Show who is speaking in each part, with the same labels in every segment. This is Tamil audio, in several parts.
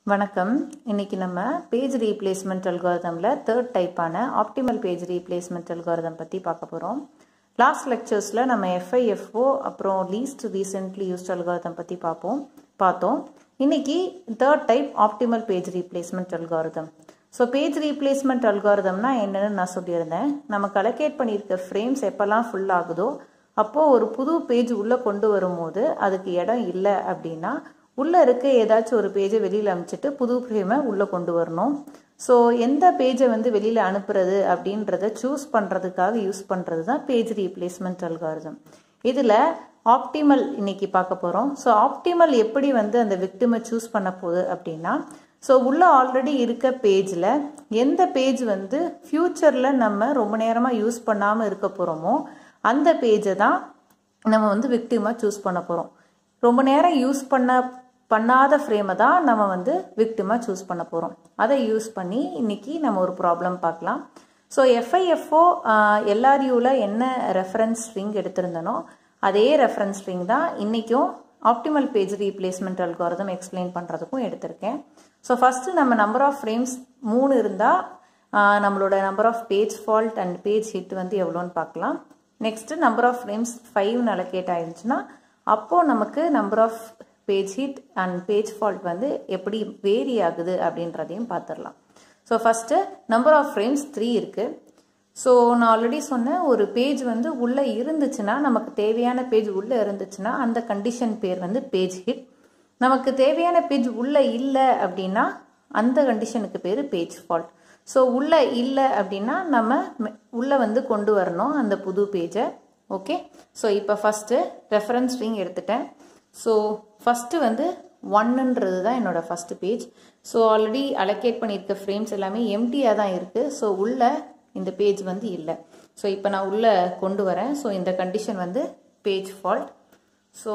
Speaker 1: வணக்கம் இன்னைக்கு நம்ம பேஜ் ரீப்ளேஸ்மெண்ட் அல்காரதமில் தேர்ட் டைப்பான ஆப்டிமல் பேஜ் ரீப்ளேஸ்மெண்ட் அல்காரதம் பற்றி பார்க்க போகிறோம் லாஸ்ட் லெக்சர்ஸில் நம்ம எஃப்ஐஎஃப்ஓ அப்புறம் லீஸ்ட் ரீசென்ட்லி யூஸ்ட் அல்காரதம் பற்றி பார்ப்போம் பார்த்தோம் இன்னைக்கு third type optimal page replacement algorithm so page replacement அல்காரதம்னா என்னன்னு நான் சொல்லியிருந்தேன் நம்ம கலெக்டேட் பண்ணியிருக்க ஃப்ரேம்ஸ் எப்போல்லாம் ஃபுல் ஆகுதோ அப்போது ஒரு புது பேஜ் உள்ளே கொண்டு வரும்போது அதுக்கு இடம் இல்லை அப்படின்னா உள்ளே இருக்க ஏதாச்சும் ஒரு பேஜை வெளியில் அனுப்பிச்சிட்டு புது ஃப்ரேமை உள்ளே கொண்டு வரணும் ஸோ எந்த பேஜை வந்து வெளியில் அனுப்புறது அப்படின்றத சூஸ் பண்ணுறதுக்காக யூஸ் பண்ணுறது தான் பேஜ் ரீப்ளேஸ்மெண்ட் அல்காரிதம் இதில் ஆப்டிமல் இன்னைக்கு பார்க்க போகிறோம் ஸோ ஆப்டிமல் எப்படி வந்து அந்த விக்டிமை சூஸ் பண்ண போகுது அப்படின்னா ஸோ உள்ள ஆல்ரெடி இருக்க பேஜில் எந்த பேஜ் வந்து ஃப்யூச்சரில் நம்ம ரொம்ப நேரமாக யூஸ் பண்ணாமல் இருக்க போகிறோமோ அந்த பேஜை தான் நம்ம வந்து விக்டிமாக சூஸ் பண்ண போகிறோம் ரொம்ப நேரம் யூஸ் பண்ண பண்ணாத ஃப்ரேமை தான் நம்ம வந்து விக்டிமாக சூஸ் பண்ண போகிறோம் அதை யூஸ் பண்ணி இன்னைக்கு நம்ம ஒரு ப்ராப்ளம் பார்க்கலாம் ஸோ எஃப்ஐஎஃப்ஓ எல்ஆர்யூவில் என்ன ரெஃபரன்ஸ் ஸ்ட்ரிங் எடுத்திருந்தனோ அதே ரெஃபரன்ஸ் ஸ்ட்ரிங் தான் இன்றைக்கும் optimal page replacement algorithm explain பண்ணுறதுக்கும் எடுத்திருக்கேன் ஸோ ஃபஸ்ட்டு நம்ம நம்பர் ஆஃப் ஃப்ரேம்ஸ் மூணு இருந்தால் நம்மளோட number of page fault and page hit வந்து எவ்வளோன்னு பார்க்கலாம் நெக்ஸ்ட்டு நம்பர் ஆஃப் ஃப்ரேம்ஸ் ஃபைவ்னு அலோகேட் ஆயிருந்துச்சுன்னா அப்போது நமக்கு number of page hit and page fault வந்து எப்படி வேரி ஆகுது அப்படின்றதையும் பார்த்துடலாம் so first number of frames three இருக்குது ஸோ நான் ஆல்ரெடி சொன்னேன் ஒரு பேஜ் வந்து உள்ளே இருந்துச்சுன்னா நமக்கு தேவையான பேஜ் உள்ளே இருந்துச்சுன்னா அந்த கண்டிஷன் பேர் வந்து பேஜ் ஹிட் நமக்கு தேவையான பேஜ் உள்ளே இல்லை அப்படின்னா அந்த கண்டிஷனுக்கு பேர் பேஜ் ஃபால்ட் ஸோ உள்ளே இல்லை அப்படின்னா நம்ம உள்ளே வந்து கொண்டு வரணும் அந்த புது பேஜை ஓகே ஸோ இப்போ ஃபஸ்ட்டு ரெஃபரன்ஸ் ஸ்ட்ரிங் எடுத்துட்டேன் ஸோ ஃபஸ்ட்டு வந்து ஒன்னுன்றது தான் என்னோட first page so already allocate பண்ணியிருக்க ஃப்ரேம்ஸ் எல்லாமே எம்டியாக தான் இருக்குது ஸோ உள்ள இந்த பேஜ் வந்து இல்லை ஸோ இப்போ நான் உள்ளே கொண்டு வரேன் ஸோ இந்த கண்டிஷன் வந்து பேஜ் ஃபால்ட் ஸோ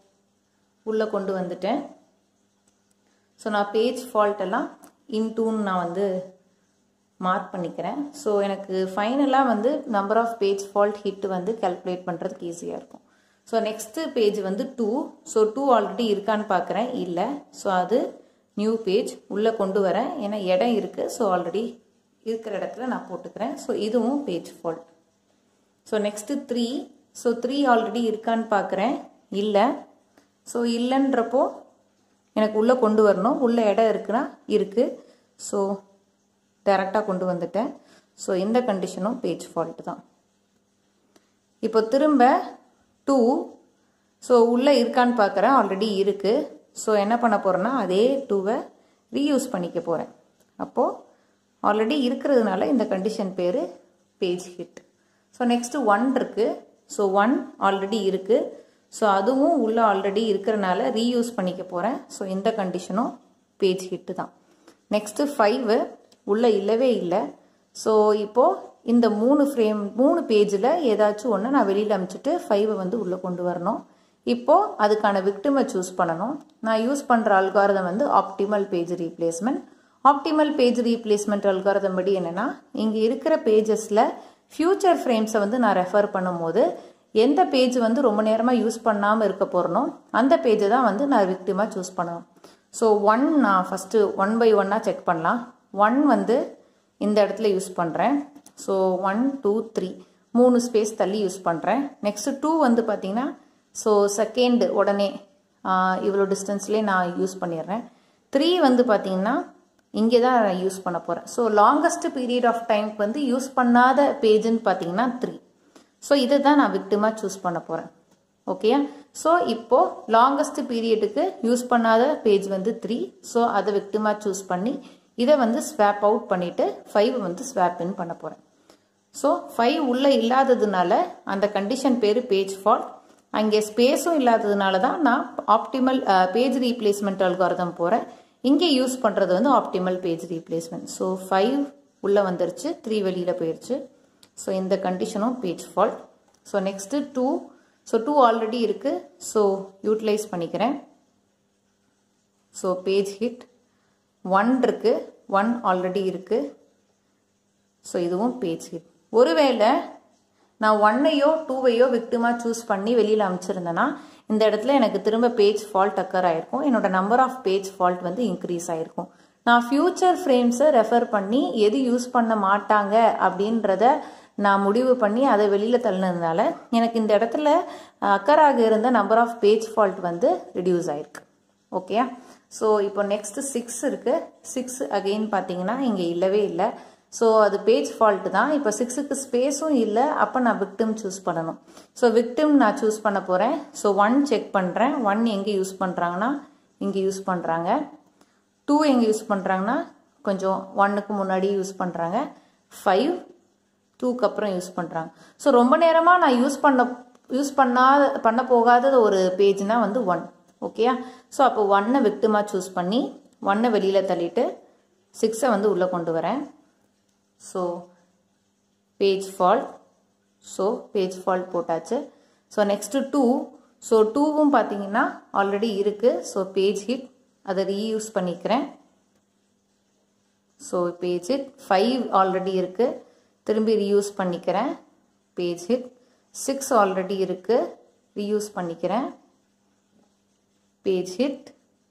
Speaker 1: உள்ளே கொண்டு வந்துட்டேன் ஸோ நான் பேஜ் ஃபால்ட் எல்லாம் இன்டூன்னு நான் வந்து மார்க் பண்ணிக்கிறேன் ஸோ எனக்கு ஃபைனலாக வந்து number of page fault hit வந்து கேல்குலேட் பண்ணுறதுக்கு ஈஸியாக இருக்கும் ஸோ நெக்ஸ்ட்டு பேஜ் வந்து டூ ஸோ டூ ஆல்ரெடி இருக்கான்னு பார்க்குறேன் இல்லை ஸோ அது நியூ பேஜ் உள்ளே கொண்டு வரேன் ஏன்னா இடம் இருக்குது ஸோ ஆல்ரெடி இருக்கிற இடத்துல நான் போட்டுக்கிறேன் ஸோ இதுவும் page fault so next three so three already இருக்கான்னு பார்க்குறேன் இல்லை ஸோ இல்லைன்றப்போ எனக்கு உள்ளே கொண்டு வரணும் உள்ளே இடம் இருக்குன்னா இருக்குது ஸோ டைரெக்டாக கொண்டு வந்துட்டேன் ஸோ இந்த கண்டிஷனும் பேஜ் ஃபால்ட் தான் இப்போ திரும்ப டூ ஸோ உள்ளே இருக்கான்னு பார்க்குறேன் ஆல்ரெடி இருக்குது ஸோ என்ன பண்ண போகிறேன்னா அதே டூவை ரீயூஸ் பண்ணிக்க போகிறேன் அப்போது ஆல்ரெடி இருக்கிறதுனால இந்த கண்டிஷன் பேர் page hit so next one இருக்குது ஸோ ஒன் ஆல்ரெடி இருக்குது ஸோ அதுவும் உள்ளே ஆல்ரெடி இருக்கிறனால ரீயூஸ் பண்ணிக்க போகிறேன் ஸோ இந்த கண்டிஷனும் பேஜ் ஹிட்டு தான் நெக்ஸ்ட்டு ஃபைவு உள்ளே இல்லவே இல்லை ஸோ இப்போது இந்த மூணு ஃப்ரேம் மூணு பேஜில் ஏதாச்சும் ஒன்று நான் வெளியில் அனுப்பிச்சிட்டு ஃபைவை வந்து உள்ளே கொண்டு வரணும் இப்போது அதுக்கான விக்டிமை சூஸ் பண்ணணும் நான் யூஸ் பண்ணுற அல்காரதம் வந்து optimal page replacement optimal page replacement algorithm படி என்னென்னா இங்கே இருக்கிற பேஜஸில் ஃபியூச்சர் ஃப்ரேம்ஸை வந்து நான் ரெஃபர் பண்ணும்போது எந்த பேஜ் வந்து ரொம்ப நேரமாக யூஸ் பண்ணாமல் இருக்க போகிறனோ அந்த பேஜை தான் வந்து நான் விக்டிமாக சூஸ் பண்ணணும் ஸோ ஒன் நான் ஃபஸ்ட்டு ஒன் பை ஒன்னாக செக் பண்ணலாம் ஒன் வந்து இந்த இடத்துல யூஸ் பண்ணுறேன் ஸோ ஒன் டூ த்ரீ மூணு ஸ்பேஸ் தள்ளி யூஸ் பண்ணுறேன் நெக்ஸ்ட்டு டூ வந்து பார்த்தீங்கன்னா ஸோ செகண்ட் உடனே இவ்வளோ டிஸ்டன்ஸ்லேயே நான் யூஸ் பண்ணிடுறேன் த்ரீ வந்து பார்த்தீங்கன்னா இங்கே தான் நான் யூஸ் பண்ண போகிறேன் ஸோ லாங்கஸ்ட் பீரியட் ஆஃப் டைம்க்கு வந்து யூஸ் பண்ணாத பேஜுன்னு பார்த்தீங்கன்னா த்ரீ ஸோ இதை தான் நான் விக்டிமாக சூஸ் பண்ண போகிறேன் ஓகேயா ஸோ இப்போது லாங்கஸ்ட் பீரியடுக்கு யூஸ் பண்ணாத பேஜ் வந்து த்ரீ ஸோ அதை விக்டிமாக சூஸ் பண்ணி இதை வந்து ஸ்வாப் அவுட் பண்ணிவிட்டு ஃபைவ் வந்து ஸ்வாப் இன் பண்ண போகிறேன் ஸோ ஃபைவ் உள்ளே இல்லாததுனால அந்த கண்டிஷன் பேர் பேஜ் ஃபால்ட் அங்கே ஸ்பேஸும் இல்லாததுனால தான் நான் ஆப்டிமல் பேஜ் ரீப்ளேஸ்மெண்ட் அல்காரதம் போகிறேன் இங்கே யூஸ் பண்ணுறது வந்து optimal page replacement so five உள்ளே வந்துருச்சு த்ரீ வெளியில் போயிடுச்சு ஸோ இந்த கண்டிஷனும் page fault so next two so two already இருக்குது ஸோ யூட்டிலைஸ் பண்ணிக்கிறேன் ஸோ பேஜ் ஹிட் ஒன் இருக்குது ஒன் ஆல்ரெடி இருக்குது ஸோ இதுவும் பேஜ் ஹிட் ஒருவேளை நான் ஒன்னையோ டூவையோ விக்டிமாக சூஸ் பண்ணி வெளியில் அனுப்பிச்சிருந்தேன்னா இந்த இடத்துல எனக்கு திரும்ப பேஜ் ஃபால்ட் அக்கர் ஆயிருக்கும் என்னோட நம்பர் ஆஃப் பேஜ் ஃபால்ட் வந்து இன்க்ரீஸ் ஆயிருக்கும் நான் ஃபியூச்சர் ஃப்ரேம்ஸை ரெஃபர் பண்ணி எது யூஸ் பண்ண மாட்டாங்க அப்படின்றத நான் முடிவு பண்ணி அதை வெளியில் தள்ளினதுனால எனக்கு இந்த இடத்துல அக்கராக இருந்த நம்பர் ஆஃப் பேஜ் ஃபால்ட் வந்து ரிடியூஸ் ஆயிருக்கு ஓகேயா ஸோ இப்போ நெக்ஸ்ட் சிக்ஸ் இருக்குது சிக்ஸ் அகெயின் பார்த்தீங்கன்னா இங்கே இல்லவே இல்லை ஸோ அது பேஜ் ஃபால்ட்டு தான் இப்போ சிக்ஸுக்கு ஸ்பேஸும் இல்லை அப்போ நான் விக்டிம் சூஸ் பண்ணணும் ஸோ விக்டிம் நான் சூஸ் பண்ண போகிறேன் ஸோ ஒன் செக் பண்ணுறேன் ஒன் எங்கே யூஸ் பண்ணுறாங்கன்னா இங்கே யூஸ் பண்ணுறாங்க டூ எங்கே யூஸ் பண்ணுறாங்கன்னா கொஞ்சம் ஒன்னுக்கு முன்னாடி யூஸ் பண்ணுறாங்க ஃபைவ் டூக்கு அப்புறம் யூஸ் பண்ணுறாங்க ஸோ ரொம்ப நேரமாக நான் யூஸ் பண்ண யூஸ் பண்ணாத பண்ண போகாத ஒரு பேஜ்னா வந்து ஒன் ஓகேயா ஸோ அப்போ ஒன்னை விக்டிமாக சூஸ் பண்ணி ஒன்னை வெளியில் தள்ளிட்டு சிக்ஸை வந்து உள்ளே கொண்டு வரேன் so page fault so page fault போட்டாச்சு ஸோ நெக்ஸ்ட்டு டூ ஸோ டூவும் பார்த்தீங்கன்னா ஆல்ரெடி இருக்குது ஸோ பேஜ் ஹிட் அதை ரீயூஸ் பண்ணிக்கிறேன் so page hit five already இருக்குது திரும்பி ரீயூஸ் பண்ணிக்கிறேன் பேஜ் ஹிட் சிக்ஸ் ஆல்ரெடி இருக்குது ரீயூஸ் பண்ணிக்கிறேன் பேஜ் ஹிட்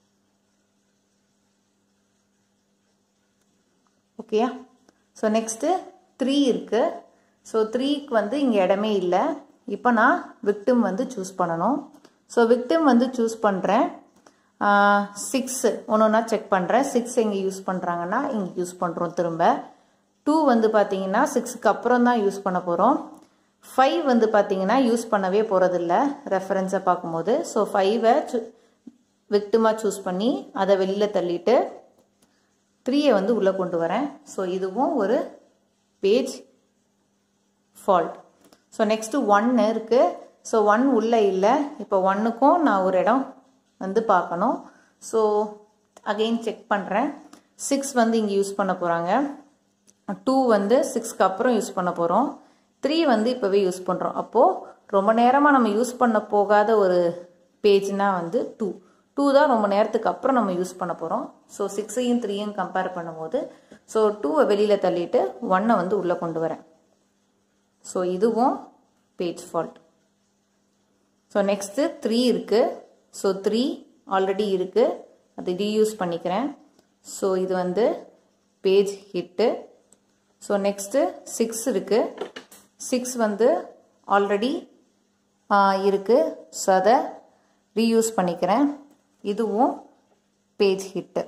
Speaker 1: ஓகேயா ஸோ நெக்ஸ்ட்டு த்ரீ இருக்குது ஸோ த்ரீக்கு வந்து இங்கே இடமே இல்லை இப்போ நான் விக்டிம் வந்து சூஸ் பண்ணணும் ஸோ விக்டிம் வந்து சூஸ் பண்ணுறேன் சிக்ஸ் ஒன்று ஒன்றா செக் பண்ணுறேன் சிக்ஸ் எங்கே யூஸ் பண்ணுறாங்கன்னா இங்கே யூஸ் பண்ணுறோம் திரும்ப டூ வந்து பார்த்தீங்கன்னா சிக்ஸுக்கு அப்புறம் தான் யூஸ் பண்ண போகிறோம் ஃபைவ் வந்து பார்த்தீங்கன்னா யூஸ் பண்ணவே போகிறதில்ல ரெஃபரன்ஸை பார்க்கும்போது ஸோ ஃபைவை விக்டிமாக சூஸ் பண்ணி அதை வெளியில் தள்ளிட்டு த்ரீயை வந்து உள்ளே கொண்டு வரேன் ஸோ இதுவும் ஒரு பேஜ் ஃபால்ட் ஸோ நெக்ஸ்ட்டு ஒன்று இருக்குது ஸோ ஒன் உள்ளே இல்லை இப்போ ஒன்றுக்கும் நான் ஒரு இடம் வந்து பார்க்கணும் ஸோ அகெயின் செக் பண்ணுறேன் சிக்ஸ் வந்து இங்கே யூஸ் பண்ண போகிறாங்க டூ வந்து சிக்ஸ்க்கு அப்புறம் யூஸ் பண்ண போகிறோம் த்ரீ வந்து இப்போவே யூஸ் பண்ணுறோம் அப்போது ரொம்ப நேரமாக நம்ம யூஸ் பண்ண போகாத ஒரு பேஜ்னால் வந்து டூ டூ தான் ரொம்ப நேரத்துக்கு அப்புறம் நம்ம யூஸ் பண்ண போகிறோம் ஸோ சிக்ஸையும் த்ரீயும் கம்பேர் பண்ணும்போது ஸோ டூவை வெளியில் தள்ளிட்டு ஒன்னை வந்து உள்ளே கொண்டு வரேன் ஸோ இதுவும் page fault so next three இருக்குது ஸோ த்ரீ ஆல்ரெடி இருக்குது அதை ரீயூஸ் பண்ணிக்கிறேன் ஸோ இது வந்து page hit so next six இருக்குது சிக்ஸ் வந்து ஆல்ரெடி இருக்குது ஸோ அதை ரீயூஸ் பண்ணிக்கிறேன் இதுவும் பேஜ் ஹிட்டு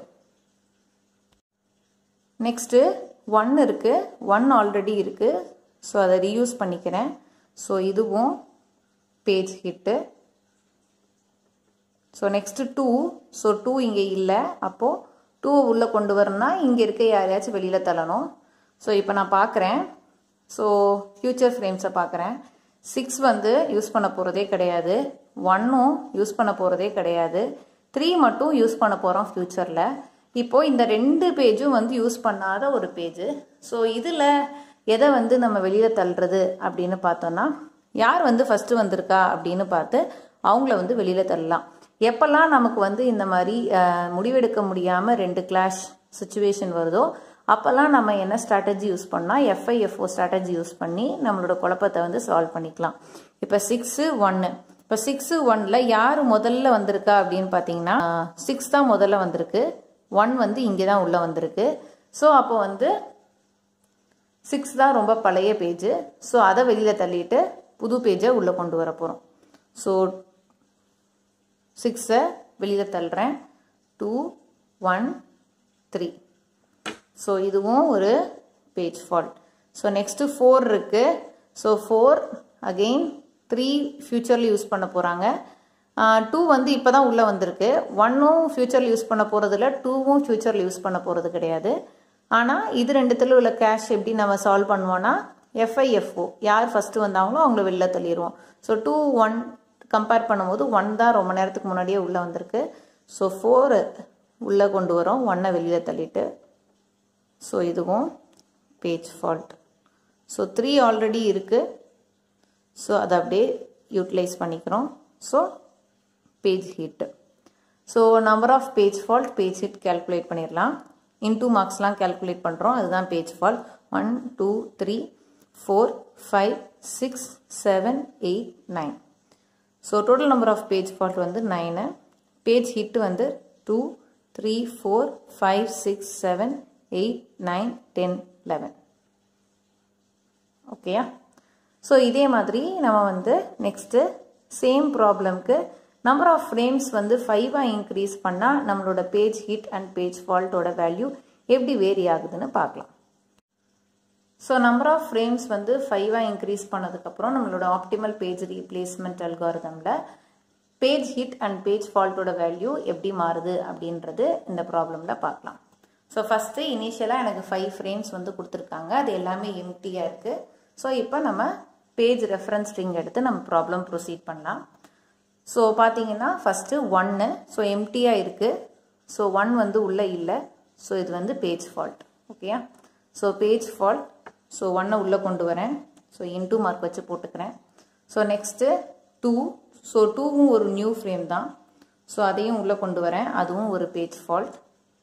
Speaker 1: நெக்ஸ்ட்டு ஒன் இருக்குது ஒன் ஆல்ரெடி இருக்குது ஸோ அதை ரீயூஸ் பண்ணிக்கிறேன் ஸோ இதுவும் page hit so next two so two இங்கே இல்லை அப்போது டூ உள்ளே கொண்டு வரணும்னா இங்கே இருக்க யாரையாச்சும் வெளியில் தள்ளணும் ஸோ இப்போ நான் பார்க்குறேன் ஸோ ஃப்யூச்சர் ஃப்ரேம்ஸை பார்க்குறேன் சிக்ஸ் வந்து யூஸ் பண்ண போகிறதே கிடையாது ஒன்னும் யூஸ் பண்ண போகிறதே கிடையாது த்ரீ மட்டும் யூஸ் பண்ண போகிறோம் ஃப்யூச்சரில் இப்போது இந்த ரெண்டு பேஜும் வந்து யூஸ் பண்ணாத ஒரு பேஜு ஸோ இதில் எதை வந்து நம்ம வெளியில் தள்ளுறது அப்படின்னு பார்த்தோன்னா யார் வந்து ஃபஸ்ட்டு வந்திருக்கா அப்படின்னு பார்த்து அவங்கள வந்து வெளியில் தள்ளலாம் எப்போல்லாம் நமக்கு வந்து இந்த மாதிரி முடிவெடுக்க முடியாமல் ரெண்டு கிளாஷ் சுச்சுவேஷன் வருதோ அப்போல்லாம் நம்ம என்ன ஸ்ட்ராட்டஜி யூஸ் பண்ணால் எஃப்ஐஎஃப்ஓ ஸ்ட்ராட்டஜி யூஸ் பண்ணி நம்மளோட குழப்பத்தை வந்து சால்வ் பண்ணிக்கலாம் இப்போ சிக்ஸு ஒன்று இப்போ சிக்ஸு ஒன்ல யார் முதல்ல வந்திருக்கா அப்படின்னு பார்த்தீங்கன்னா சிக்ஸ் தான் முதல்ல வந்திருக்கு ஒன் வந்து இங்கே தான் உள்ளே வந்திருக்கு ஸோ அப்போ வந்து சிக்ஸ் தான் ரொம்ப பழைய பேஜு ஸோ அதை வெளியில் தள்ளிட்டு புது பேஜை உள்ளே கொண்டு வர போகிறோம் ஸோ சிக்ஸை வெளியில் தள்ளுறேன் டூ ஒன் த்ரீ ஸோ இதுவும் ஒரு page fault so next four இருக்குது ஸோ ஃபோர் அகெயின் த்ரீ ஃப்யூச்சரில் யூஸ் பண்ண போகிறாங்க டூ வந்து இப்போ தான் உள்ளே வந்திருக்கு ஒன்னும் ஃப்யூச்சரில் யூஸ் பண்ண போகிறதில்ல டூவும் ஃப்யூச்சரில் யூஸ் பண்ண போகிறது கிடையாது ஆனால் இது ரெண்டுத்துல உள்ள கேஷ் எப்படி நம்ம சால்வ் பண்ணுவோன்னா எஃப்ஐஎஃப்ஓ யார் ஃபஸ்ட்டு வந்தாங்களோ அவங்கள வெளில தள்ளிடுவோம் ஸோ டூ ஒன் கம்பேர் பண்ணும்போது ஒன் தான் ரொம்ப நேரத்துக்கு முன்னாடியே உள்ளே வந்திருக்கு ஸோ ஃபோர் உள்ளே கொண்டு வரோம் ஒன்னை வெளியில் தள்ளிட்டு ஸோ இதுவும் page fault so three already இருக்குது ஸோ அதை அப்படியே யூட்டிலைஸ் பண்ணிக்கிறோம் so page hit so number of page fault page hit calculate பண்ணிடலாம் இன்டூ மார்க்ஸ்லாம் கேல்குலேட் பண்ணுறோம் அதுதான் page fault one two three four five six seven eight nine so total number of page fault வந்து நைனு பேஜ் ஹிட் வந்து two three four five six seven eight nine ten eleven ஓகேயா ஸோ இதே மாதிரி நம்ம வந்து நெக்ஸ்ட்டு சேம் ப்ராப்ளம்க்கு நம்பர் ஆஃப் ஃப்ரேம்ஸ் வந்து ஃபைவாக இன்க்ரீஸ் பண்ணால் நம்மளோட பேஜ் ஹிட் அண்ட் பேஜ் ஃபால்ட்டோட வேல்யூ எப்படி வேரி ஆகுதுன்னு பார்க்கலாம் ஸோ நம்பர் ஆஃப் ஃப்ரேம்ஸ் வந்து ஃபைவாக இன்க்ரீஸ் பண்ணதுக்கப்புறம் நம்மளோட ஆப்டிமல் பேஜ் ரீப்ளேஸ்மெண்ட் அல்காரதமில் பேஜ் ஹிட் அண்ட் பேஜ் ஃபால்ட்டோட வேல்யூ எப்படி மாறுது அப்படின்றது இந்த ப்ராப்ளமில் பார்க்கலாம் ஸோ ஃபஸ்ட்டு இனிஷியலாக எனக்கு ஃபைவ் ஃப்ரேம்ஸ் வந்து கொடுத்துருக்காங்க அது எல்லாமே எம்டியாக இருக்குது ஸோ இப்போ நம்ம பேஜ் ரெஃபரன்ஸ் ஸ்ட்ரிங் எடுத்து நம்ம ப்ராப்ளம் ப்ரொசீட் பண்ணலாம் ஸோ பார்த்தீங்கன்னா ஃபஸ்ட்டு ஒன்று ஸோ எம்டியாக இருக்குது ஸோ ஒன் வந்து உள்ளே இல்லை ஸோ இது வந்து பேஜ் ஃபால்ட் ஓகேயா ஸோ பேஜ் ஃபால்ட் ஸோ ஒன்னை உள்ளே கொண்டு வரேன் ஸோ இன்டூ மார்க் வச்சு போட்டுக்கிறேன் ஸோ நெக்ஸ்ட்டு டூ ஸோ டூவும் ஒரு நியூ ஃப்ரேம் தான் ஸோ அதையும் உள்ளே கொண்டு வரேன் அதுவும் ஒரு page fault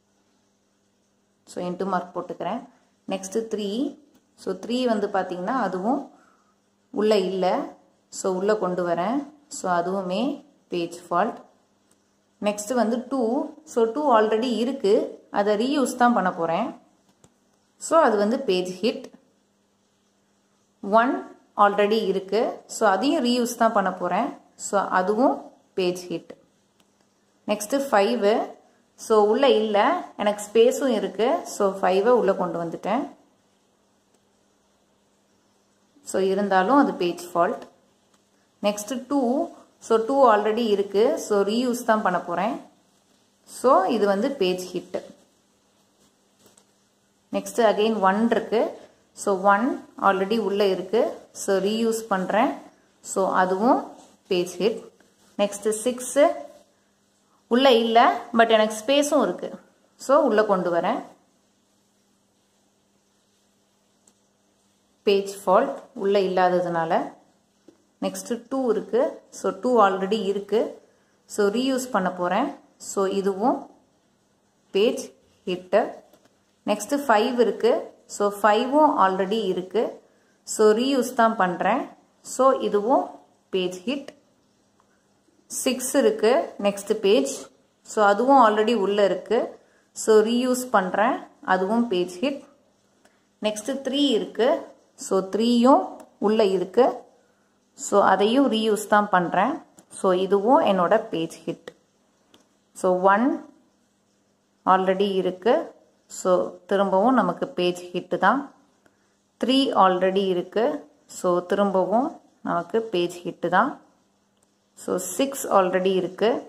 Speaker 1: so into mark போட்டுக்கிறேன் நெக்ஸ்ட்டு த்ரீ ஸோ த்ரீ வந்து பார்த்திங்கன்னா அதுவும் உள்ளே இல்லை ஸோ உள்ளே கொண்டு வரேன் ஸோ அதுவுமே பேஜ் ஃபால்ட் நெக்ஸ்ட்டு வந்து டூ ஸோ டூ ஆல்ரெடி இருக்குது அதை ரீயூஸ் தான் பண்ண போகிறேன் ஸோ அது வந்து பேஜ் ஹிட் ஒன் ஆல்ரெடி இருக்குது ஸோ அதையும் ரீயூஸ் தான் பண்ண போகிறேன் ஸோ அதுவும் page hit next five so உள்ளே இல்லை எனக்கு ஸ்பேஸும் இருக்குது ஸோ ஃபைவை உள்ளே கொண்டு வந்துட்டேன் ஸோ இருந்தாலும் அது page fault next two so two already இருக்குது ஸோ ரீயூஸ் தான் பண்ண போகிறேன் ஸோ இது வந்து page hit next again one இருக்குது ஸோ ஒன் ஆல்ரெடி உள்ளே இருக்குது ஸோ ரீயூஸ் பண்ணுறேன் ஸோ அதுவும் பேஜ் ஹிட் நெக்ஸ்ட்டு சிக்ஸு உள்ளே இல்லை பட் எனக்கு ஸ்பேஸும் இருக்குது ஸோ உள்ளே கொண்டு வரேன் பேஜ் ஃபால்ட் உள்ளே இல்லாததுனால நெக்ஸ்ட்டு டூ இருக்குது ஸோ டூ ஆல்ரெடி இருக்குது ஸோ ரீயூஸ் பண்ண போகிறேன் ஸோ இதுவும் பேஜ் ஹிட்டு நெக்ஸ்ட்டு ஃபைவ் இருக்குது ஸோ ஃபைவும் ஆல்ரெடி இருக்குது ஸோ ரீயூஸ் தான் பண்ணுறேன் ஸோ இதுவும் பேஜ் ஹிட் சிக்ஸ் இருக்குது நெக்ஸ்ட் பேஜ் ஸோ அதுவும் ஆல்ரெடி உள்ளே இருக்குது ஸோ ரீயூஸ் பண்ணுறேன் அதுவும் பேஜ் ஹிட் நெக்ஸ்ட்டு த்ரீ இருக்குது ஸோ த்ரீயும் உள்ளே இருக்குது ஸோ அதையும் ரீயூஸ் தான் பண்ணுறேன் ஸோ இதுவும் என்னோட page hit so one already இருக்குது ஸோ திரும்பவும் நமக்கு பேஜ் ஹிட்டு தான் த்ரீ ஆல்ரெடி இருக்குது ஸோ திரும்பவும் நமக்கு பேஜ் ஹிட்டு தான் ஸோ சிக்ஸ் ஆல்ரெடி இருக்குது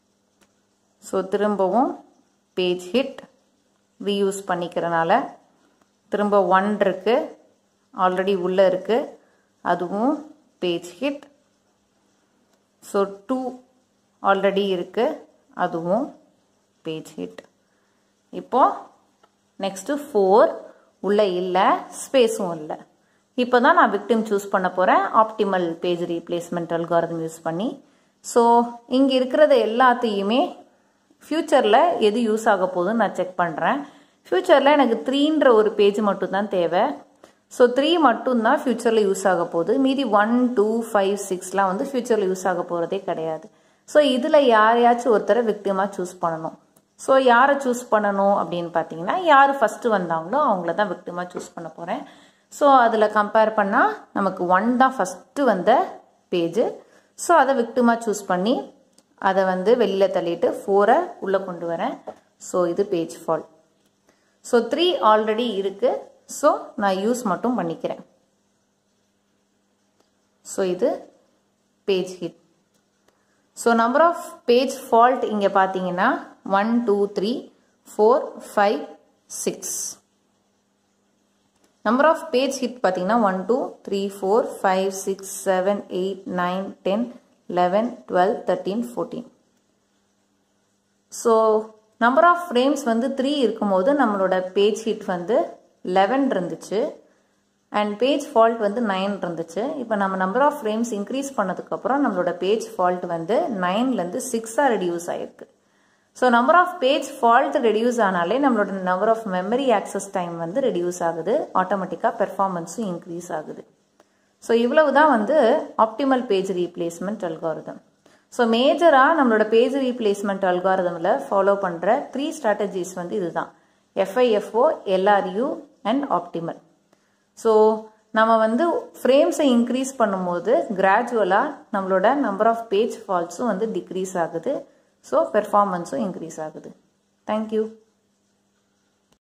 Speaker 1: ஸோ திரும்பவும் பேஜ் ஹிட் ரீயூஸ் பண்ணிக்கிறனால திரும்ப ஒன் இருக்குது ஆல்ரெடி உள்ளே இருக்குது அதுவும் page hit so two already இருக்குது அதுவும் பேஜ் ஹிட் இப்போது நெக்ஸ்ட்டு ஃபோர் உள்ளே இல்லை ஸ்பேஸும் இல்லை இப்போ தான் நான் விக்டிம் சூஸ் பண்ண போகிறேன் optimal page replacement algorithm use பண்ணி ஸோ இங்கே இருக்கிறத எல்லாத்தையுமே ஃப்யூச்சரில் எது யூஸ் ஆக போகுதுன்னு நான் செக் பண்ணுறேன் ஃப்யூச்சரில் எனக்கு த்ரீன்ற ஒரு பேஜ் மட்டும்தான் தேவை ஸோ த்ரீ மட்டும்தான் ஃப்யூச்சரில் யூஸ் ஆக போகுது மீதி ஒன் டூ ஃபைவ் சிக்ஸ்லாம் வந்து ஃப்யூச்சரில் யூஸ் ஆக போகிறதே கிடையாது ஸோ இதில் யாரையாச்சும் ஒருத்தரை விக்டிமாக சூஸ் பண்ணணும் ஸோ யாரை சூஸ் பண்ணணும் அப்படின்னு பார்த்தீங்கன்னா யார் ஃபஸ்ட்டு வந்தாங்களோ அவங்கள தான் விக்டிமாக சூஸ் பண்ண போகிறேன் ஸோ அதில் கம்பேர் பண்ணால் நமக்கு ஒன் தான் ஃபஸ்ட்டு வந்த பேஜு ஸோ அதை விக்டிமாக சூஸ் பண்ணி அதை வந்து வெளியில் தள்ளிட்டு ஃபோரை உள்ளே கொண்டு வரேன் ஸோ இது page fault so three already இருக்குது ஸோ நான் யூஸ் மட்டும் பண்ணிக்கிறேன் ஸோ இது page hit so number of page fault இங்கே பார்த்தீங்கன்னா one two three four five six number of page hit பார்த்தீங்கன்னா one two three four five six seven eight nine ten eleven twelve thirteen fourteen so number of frames வந்து த்ரீ இருக்கும்போது நம்மளோட பேஜ் ஹிட் வந்து லெவன் இருந்துச்சு அண்ட் பேஜ் ஃபால்ட் வந்து நைன் இருந்துச்சு இப்போ நம்ம நம்பர் ஆஃப் ஃப்ரேம்ஸ் இன்க்ரீஸ் பண்ணதுக்கப்புறம் நம்மளோட பேஜ் ஃபால்ட் வந்து நைன்லேருந்து சிக்ஸாக ரெடியூஸ் ஆகிருக்கு so number of page fault reduce ஆனாலே நம்மளோட number of memory access time வந்து ரெடியூஸ் ஆகுது ஆட்டோமேட்டிக்காக பெர்ஃபார்மன்ஸும் இன்க்ரீஸ் ஆகுது ஸோ இவ்வளவு தான் வந்து optimal page replacement algorithm so மேஜராக நம்மளோட பேஜ் ரீப்ளேஸ்மெண்ட் அல்காரிதமில் ஃபாலோ பண்ணுற த்ரீ ஸ்ட்ராட்டஜிஸ் வந்து இதுதான் FIFO LRU and optimal so நம்ம வந்து ஃப்ரேம்ஸை இன்க்ரீஸ் பண்ணும்போது கிராஜுவலாக நம்மளோட நம்பர் ஆஃப் பேஜ் ஃபால்ஸும் வந்து டிக்ரீஸ் ஆகுது ஸோ பெர்ஃபார்மன்ஸும் இன்க்ரீஸ் ஆகுது தேங்க்யூ